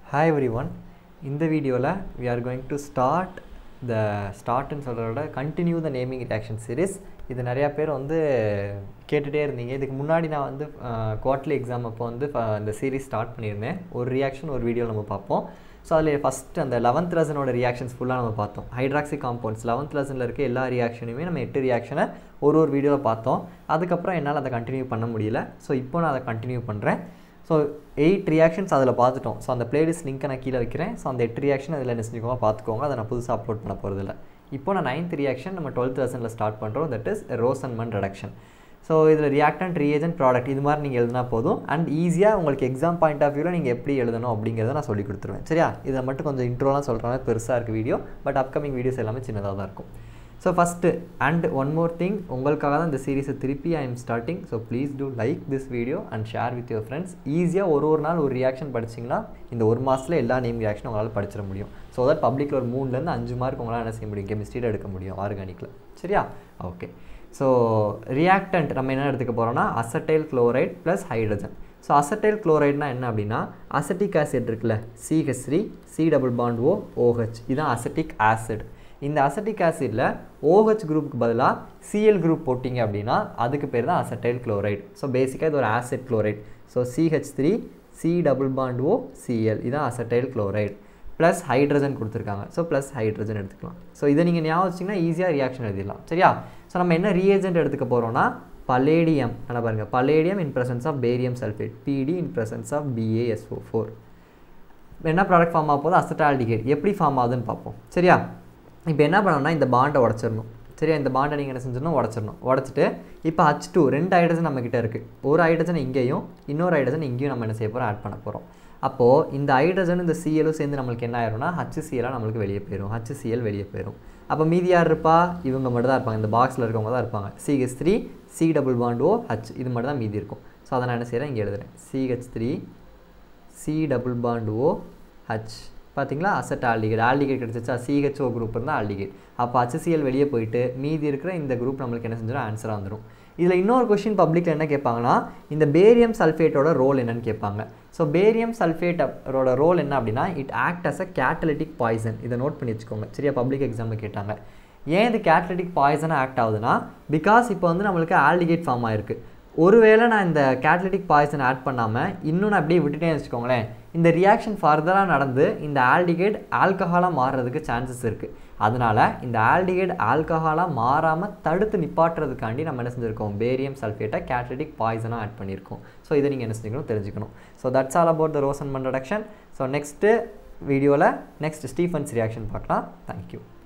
hi every everyone இந்த வீடியோவில் we are going to start the ஸ்டார்ட்னு சொல்கிறத continue the naming reaction series இது நிறையா பேர் வந்து கேட்டுகிட்டே இருந்தீங்க இதுக்கு முன்னாடி நான் வந்து குவார்ட்லி எக்ஸாம் அப்போ வந்து ஃப- இந்த சீரிஸ் ஸ்டார்ட் பண்ணியிருந்தேன் ஒரு ரியாக்ஷன் ஒரு வீடியோ நம்ம பார்ப்போம் ஸோ அதில் ஃபஸ்ட் அந்த லெவன்த் லெசனோட ரியாக்ஷன்ஸ் ஃபுல்லாக நம்ம பார்த்தோம் ஹைட்ராக்சி காம்பவுண்ட்ஸ் லெவன்த் லெசனில் இருக்க எல்லா ரியாக்ஷனுமே நம்ம எட்டு ரியாக்ஷனை ஒரு ஒரு வீடியோவில் பார்த்தோம் அதுக்கப்புறம் என்னால் அதை கண்டினியூ பண்ண முடியல ஸோ இப்போ நான் அதை கண்டினியூ பண்ணுறேன் ஸோ எயிட் ரியாக்ஷன்ஸ் அதில் பார்த்துட்டோம் ஸோ அந்த பிளேலிஸ்ட் லிங்க்கை நான் கீழே வைக்கிறேன் ஸோ அந்த எட்டு ரியாக்ஷன் அதில் என்ன செஞ்சுக்கோங்க பார்த்துக்கோங்க அதை நான் புதுசாக அப்லோட் பண்ண போகிறதில்ல இப்போ நான் நைன்த் ரியாக்ஷன் நம்ம டுவெல்த் லெசனில் ஸ்டார்ட் பண்ணுறோம் that is Rosenmund reduction so இதில் ரியாக்டன்ட் ரியேஜன் ப்ராடக்ட் இது மாதிரி நீங்கள் எழுதினா போதும் அண்ட் ஈஸியாக உங்களுக்கு எக்ஸாம் பாயிண்ட் ஆஃப் வியூவில் நீங்கள் எப்படி எழுதணும் அப்படிங்கிறத நான் சொல்லி கொடுத்துருவேன் சரியா இதை மட்டும் கொஞ்சம் இன்ட்ரோலாம் சொல்கிறேன் பெருசாக இருக்குது வீடியோ பட் அப்கமிங் வீடியோஸ் எல்லாமே சின்னதாக தான் இருக்கும் so first and one more thing உங்களுக்காக தான் இந்த சீரிஸை திருப்பி I am starting so please do like this video and share with your friends ஈஸியாக ஒரு ஒரு நாள் ஒரு ரியாக்ஷன் படிச்சிங்கன்னா இந்த ஒரு மாதத்தில் எல்லா நேம் ரியாக்ஷனும் உங்களால் படிச்சிட முடியும் ஸோ தட் பப்ளிக்கில் ஒரு மூணுலேருந்து அஞ்சு மார்க் உங்களால் என்ன செய்ய முடியும் கெமிஸ்ட்ரியில் எடுக்க முடியும் ஆர்கானிக்கில் சரியா ஓகே ஸோ ரியாக்டன்ட் நம்ம என்ன எடுத்துக்க போகிறோம்னா acetyl chloride plus hydrogen so acetyl குளோரைட்னா என்ன அப்படின்னா அசட்டிக் ஆசிட் இருக்குல்ல CH three C double bond O OH இதுதான் அசட்டிக் ஆசிட் இந்த அசட்டிக் ஆசிடில் OH குரூப்புக்கு பதிலாக சிஎல் குரூப் போட்டிங்க அப்படின்னா அதுக்கு பேர் தான் அசட்டைல் குளோரைட் ஸோ பேசிக்காக இது ஒரு acid chloride so CH three C double bond O Cl இதான் அசட்டைல் குளோரைட் ப்ளஸ் ஹைட்ரஜன் கொடுத்துருக்காங்க ஸோ ப்ளஸ் ஹைட்ரஜன் எடுத்துக்கலாம் ஸோ இதை நீங்கள் ஞாபகம் வச்சிங்கன்னா ஈஸியாக ரியாக்ஷன் எழுதிடலாம் சரியா ஸோ நம்ம என்ன ரியேஜென்ட் எடுத்துக்க போகிறோம்னா பலேடியம் என்ன பாருங்கள் palladium in presence of barium sulphate PD in presence of BaSO4 four என்ன ப்ராடக்ட் ஃபார்ம் ஆக போகுது அசட்டால்டிகேட் எப்படி ஃபார்ம் ஆகுதுன்னு பார்ப்போம் சரியா இப்போ என்ன பண்ணணும்னா இந்த பாண்டை உடச்சிடணும் சரியா இந்த பாண்டை நீங்கள் என்ன செஞ்சிடணும் உடச்சிடணும் உடச்சிட்டு இப்போ ஹச் டூ ரெண்டு ஹைட்ரஜன் நம்மக்கிட்ட இருக்குது ஒரு ஹைட்ரஜன் இங்கேயும் இன்னொரு ஹைட்ரஜன் இங்கேயும் நம்ம என்ன செய்ய போகிறோம் ஆட் பண்ண போகிறோம் அப்போது இந்த ஹைட்ரஜன் இந்த சிஎலும் சேர்ந்து நம்மளுக்கு என்ன ஆயிரும்னா ஹச்சிசிஎலாக நம்மளுக்கு வெளியே போயிடும் ஹச்சிசிஎல் வெளியே போயிடும் அப்போ மீதி யார் இருப்பா இவங்க மட்டும் தான் இருப்பாங்க இந்த பாக்ஸில் இருக்கவங்க தான் இருப்பாங்க CH three C double bond O H இது மட்டும் தான் மீதி இருக்கும் ஸோ அதை நான் என்ன செய்கிறேன் இங்கே எழுதுறேன் CH three C double bond O H பார்த்தீங்களா அசட் ஆல்டிகேட் ஆல்டிகேட் கிடச்சிச்சா சிஹெச்ஓ குரூப் இருந்தால் ஆல்டிகேட் அப்போ HCl வெளியே போயிட்டு மீதி இருக்கிற இந்த குரூப் நம்மளுக்கு என்ன செஞ்சிடும் ஆன்சராக வந்துடும் இதில் இன்னொரு கொஷின் பப்ளிக்கில் என்ன கேட்பாங்கன்னா இந்த பேரியம் சல்ஃபேட்டோட ரோல் என்னன்னு கேட்பாங்க ஸோ பேரியம் சல்ஃபேட்டோட ரோல் என்ன அப்படின்னா it act as a catalytic poison இதை நோட் பண்ணி வச்சுக்கோங்க சரியா பப்ளிக் எக்ஸாமில் கேட்டாங்க ஏன் இது கேட்டலிட்டிக் பாய்சனாக ஆக்ட் ஆகுதுன்னா பிகாஸ் இப்போ வந்து நம்மளுக்கு ஆல்டிகேட் ஃபார்ம் ஆயிருக்கு ஒருவேளை நான் இந்த கேட்டலிட்டிக் பாய்சன் ஆட் பண்ணாமல் இன்னும் நான் அப்படியே விட்டுட்டேன்னு வச்சுக்கோங்களேன் இந்த ரியாக்ஷன் ஃபர்தராக நடந்து இந்த ஆல்டிகேட் ஆல்கஹாலாக மாறுறதுக்கு சான்சஸ் இருக்குது அதனால் இந்த ஆல்டிகேட் ஆல்கஹாலாக மாறாமல் தடுத்து நிப்பாட்டுறதுக்காண்டி நம்ம என்ன செஞ்சுருக்கோம் பேரியம் சல்ஃபேட்டை கேட்டலிட்டிக் பாய்சனாக ஆட் பண்ணியிருக்கோம் ஸோ இதை நீங்கள் என்ன செஞ்சுக்கணும் தெரிஞ்சுக்கணும் so that's all about the Rosenmund reduction so next வீடியோவில் நெக்ஸ்ட் ஸ்டீஃபன்ஸ் ரியாக்ஷன் பார்க்கலாம் தேங்க்யூ